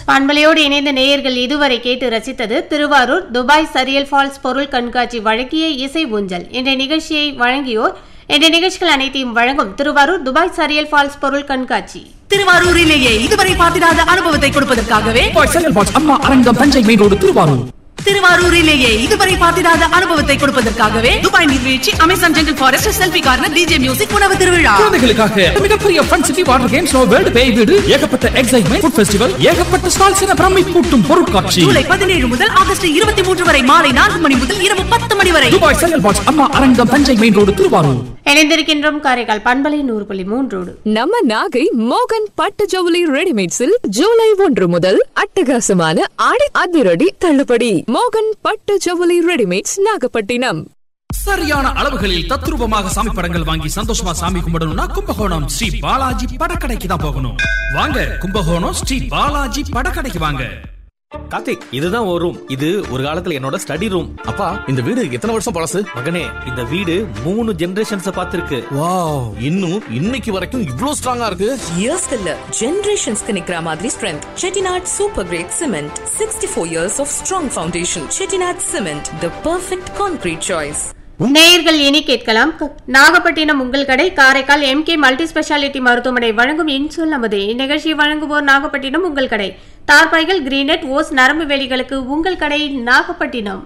பண்பலையோடு இணைந்த நேயர்கள் இதுவரை கேட்டு ரசித்தது திருவாரூர் துபாய் சரியல் ஃபால்ஸ் பொருள் கண்காட்சி வழங்கிய இசை ஊஞ்சல் என்ற நிகழ்ச்சியை வழங்கியோர் என்ற நிகழ்ச்சிகள் அனைத்தையும் வழங்கும் திருவாரூர் துபாய் சரியல் ஃபால்ஸ் பொருள் கண்காட்சி திருவாரூரிலேயே இதுவரை பார்த்திராத அனுபவத்தை கொடுப்பதற்காகவே பாய் செல்லல் பாட்ஸ் அம்மா அரங்கம் தஞ்சை மெயின் ரோடு திருவாரூர் திருவாரூரிலேயே இதுவரை பார்த்திராத அனுபவத்தை கொடுப்பதற்காகவே துபாய் நீர்வீழ்ச்சி Amazon jungle forest selfie corner DJ music உணவு திருவிழா குழந்தைகளுக்காக மிகப்பெரிய fun city water games world பேய் வீடு ஏகப்பட்ட எக்ஸைட்மெண்ட் ஃபுட் ஃபெஸ்டிவல் ஏகப்பட்ட ஸ்டால்ஸ் என பிரமை கூட்டும் பொருட்காட்சி ஜூலை பதினேழு முதல் ஆகஸ்ட் இருபத்தி மூன்று வரை மாலை நான்கு மணி முதல் இரவு பத்து மணி வரை துபாய் செல்லல் பாட்ஸ் அம்மா அரங்கம் தஞ்சை மெயின் ரோடு திருவாரூர் இணைந்திருக்கின்றோம் காரைக்கால் பண்பலை நூறு புள்ளி மூன்றோடு நம்ம நாகை மோகன் பட்டு ஜவுளி ரெடிமேட்ஸில் ஜூலை ஒன்று முதல் அட்டகாசமான ஆடி அதிரடி தள்ளுபடி மோகன் பட்டு ஜவுளி ரெடிமேட்ஸ் நாகப்பட்டினம் சரியான அளவுகளில் தத்ரூபமாக சாமி படங்கள் வாங்கி சந்தோஷமா சாமி கும்பிடணும்னா கும்பகோணம் ஸ்ரீ பாலாஜி படக்கடைக்கு தான் போகணும் வாங்க கும்பகோணம் ஸ்ரீ பாலாஜி படக்கடைக்கு வாங்க கார்த்திக் இதுதான் ஒரு ரூம் இது ஒரு காலத்துல என்னோட ஸ்டடி ரூம் அப்பா இந்த வீடு எத்தனை வருஷம் பழசு மகனே இந்த வீடு மூணு ஜெனரேஷன்ஸ் பார்த்திருக்கு வாவ் இன்னும் இன்னைக்கு வரைக்கும் இவ்ளோ ஸ்ட்ராங்கா இருக்கு இயர்ஸ் இல்ல ஜெனரேஷன்ஸ்க்கு நிக்கிற மாதிரி strength Chettinad super great cement sixty four years of strong foundation Chettinad cement the perfect concrete choice நேயர்கள் இனி கேட்கலாம் க- நாகப்பட்டினம் உங்கள் கடை காரைக்கால் எம்கே மல்டி ஸ்பெஷாலிட்டி மருத்துவமனை வழங்கும் இன்சொல் நமது இந்நிகழ்ச்சியை வழங்குவோர் நாகப்பட்டினம் உங்கள் கடை தார்பாய்கள் கிரீனட் ஓஸ் நரம்பு வேலிகளுக்கு உங்கள் கடை நாகப்பட்டினம்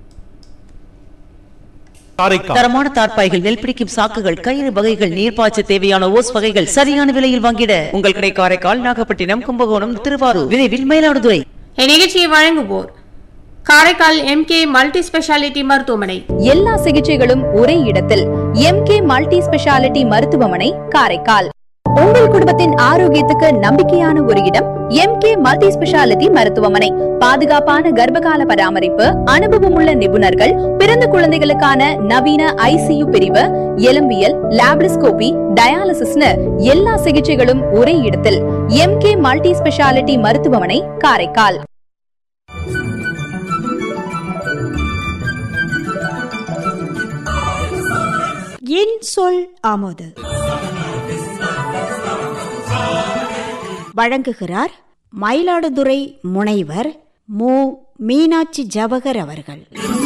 தரமான தார்ப்பாய்கள் நெல் பிடிக்கும் சாக்குகள் கயிறு வகைகள் நீர்ப்பாய்ச்ச தேவையான ஓஸ் வகைகள் சரியான விலையில் வாங்கிட உங்கள் கடை காரைக்கால் நாகப்பட்டினம் கும்பகோணம் திருவாரூர் விரைவில் மயிலாடுதுறை இந்நிகழ்ச்சியை வழங்குவோர் காரைக்கால் எம்கே மல்டி ஸ்பெஷாலிட்டி மருத்துவமனை எல்லா சிகிச்சைகளும் ஒரே இடத்தில் எம்கே மல்டி ஸ்பெஷாலிட்டி மருத்துவமனை காரைக்கால் உங்கள் குடும்பத்தின் ஆரோக்கியத்துக்கு நம்பிக்கையான ஒரு இடம் எம்கே மல்டி ஸ்பெஷாலிட்டி மருத்துவமனை பாதுகாப்பான கர்ப்பகால பராமரிப்பு அனுபவமுள்ள நிபுணர்கள் பிறந்த குழந்தைகளுக்கான நவீன ஐசியு பிரிவு எலும்பியல் லாப்ரிஸ்கோபி டயாலிசிஸ்னு எல்லா சிகிச்சைகளும் ஒரே இடத்தில் எம்கே மல்டி ஸ்பெஷாலிட்டி மருத்துவமனை காரைக்கால் என் சொல் ஆமோது வழங்குகிறார் மயிலாடுதுறை முனைவர் மு மீனாட்சி ஜவஹர் அவர்கள்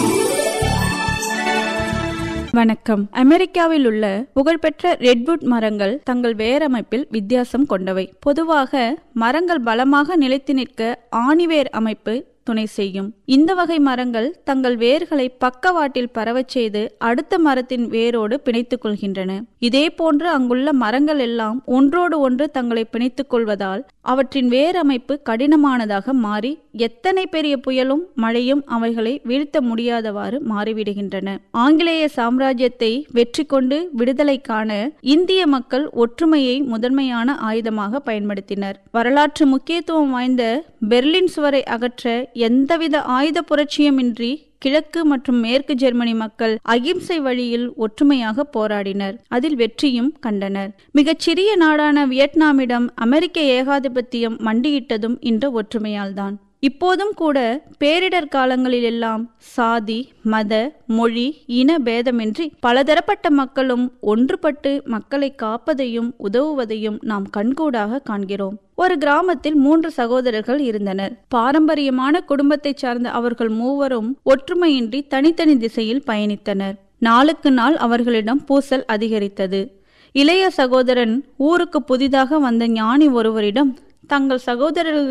வணக்கம் அமெரிக்காவில் உள்ள புகழ்பெற்ற ரெட்வுட் மரங்கள் தங்கள் வேரமைப்பில் வித்தியாசம் கொண்டவை பொதுவாக மரங்கள் பலமாக நிலைத்து நிற்க ஆணிவேர் அமைப்பு துணை செய்யும் இந்த வகை மரங்கள் தங்கள் வேர்களை பக்கவாட்டில் பரவச் செய்து அடுத்த மரத்தின் வேரோடு பிணைத்துக் கொள்கின்றன இதே போன்று அங்குள்ள மரங்கள் எல்லாம் ஒன்றோடு ஒன்று தங்களை பிணைத்துக் கொள்வதால் அவற்றின் வேர் அமைப்பு கடினமானதாக மாறி எத்தனை பெரிய புயலும் மழையும் அவைகளை வீழ்த்த முடியாதவாறு மாறிவிடுகின்றன ஆங்கிலேய சாம்ராஜ்யத்தை வெற்றி கொண்டு விடுதலை காண இந்திய மக்கள் ஒற்றுமையை முதன்மையான ஆயுதமாக பயன்படுத்தினர் வரலாற்று முக்கியத்துவம் வாய்ந்த பெர்லின் சுவரை அகற்ற எந்தவித ஆயுத புரட்சியுமின்றி கிழக்கு மற்றும் மேற்கு ஜெர்மனி மக்கள் அகிம்சை வழியில் ஒற்றுமையாக போராடினர் அதில் வெற்றியும் கண்டனர் மிகச்சிறிய நாடான வியட்நாமிடம் அமெரிக்க ஏகாதிபத்தியம் மண்டியிட்டதும் இந்த ஒற்றுமையால்தான் இப்போதும் கூட பேரிடர் காலங்களில் எல்லாம் சாதி மத மொழி இன பேதமின்றி பலதரப்பட்ட மக்களும் ஒன்றுபட்டு மக்களை காப்பதையும் உதவுவதையும் நாம் கண்கூடாக காண்கிறோம் ஒரு கிராமத்தில் மூன்று சகோதரர்கள் இருந்தனர் பாரம்பரியமான குடும்பத்தைச் சார்ந்த அவர்கள் மூவரும் ஒற்றுமையின்றி தனித்தனி திசையில் பயணித்தனர் நாளுக்கு நாள் அவர்களிடம் பூசல் அதிகரித்தது இளைய சகோதரன் ஊருக்கு புதிதாக வந்த ஞானி ஒருவரிடம் தங்கள் சகோதரர்கள்